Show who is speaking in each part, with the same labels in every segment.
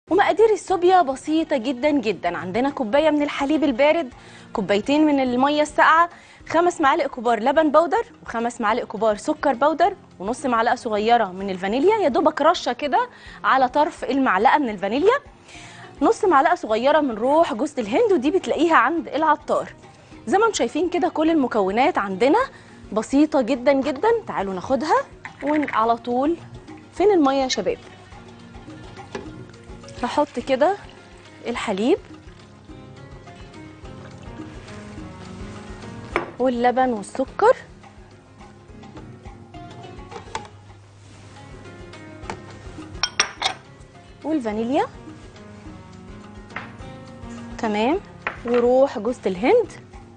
Speaker 1: ومقادير السوبيا بسيطة جدا جدا عندنا كوباية من الحليب البارد كوبايتين من المية الساقعة خمس معالق كبار لبن بودر وخمس معالق كبار سكر بودر ونص معلقة صغيرة من الفانيليا يا دوبك رشة كده على طرف المعلقة من الفانيليا نص معلقة صغيرة من روح جوز الهند ودي بتلاقيها عند العطار زي ما انتم شايفين كده كل المكونات عندنا بسيطة جدا جدا تعالوا ناخدها وعلى طول فين المية يا شباب هحط كده الحليب واللبن والسكر والفانيليا تمام وروح جوز الهند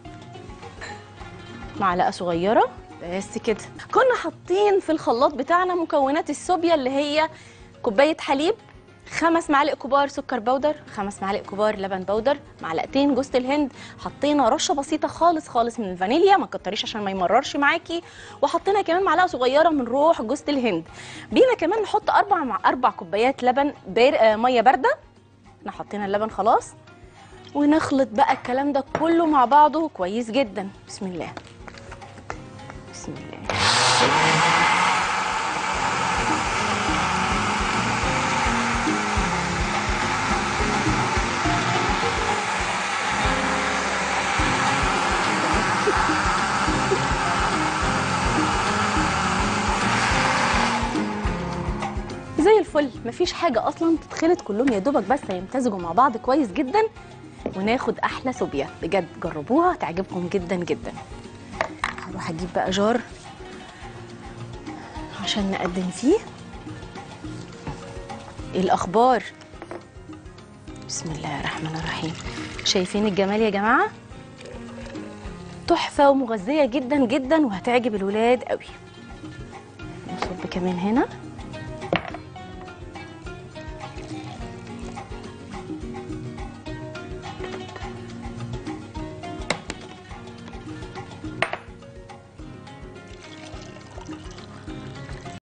Speaker 1: معلقه صغيره بس كده كنا حاطين في الخلاط بتاعنا مكونات السوبيا اللي هي كوبايه حليب خمس معالق كبار سكر بودر خمس معالق كبار لبن بودر معلقتين جوز الهند حطينا رشه بسيطه خالص خالص من الفانيليا ما تكتريش عشان ما يمررش معاكي وحطينا كمان معلقه صغيره من روح جوز الهند بينا كمان نحط اربع مع اربع كوبايات لبن بار... آه ميه بارده احنا حطينا اللبن خلاص ونخلط بقى الكلام ده كله مع بعضه كويس جدا بسم الله بسم الله زي الفل مفيش حاجة أصلا تتخلط كلهم يا دوبك بس يمتزجوا مع بعض كويس جدا وناخد أحلى سوبيا بجد جربوها تعجبكم جدا جدا هروح أجيب بقى جار عشان نقدم فيه إيه الأخبار بسم الله الرحمن الرحيم شايفين الجمال يا جماعة تحفة ومغذية جدا جدا وهتعجب الولاد قوي نصب كمان هنا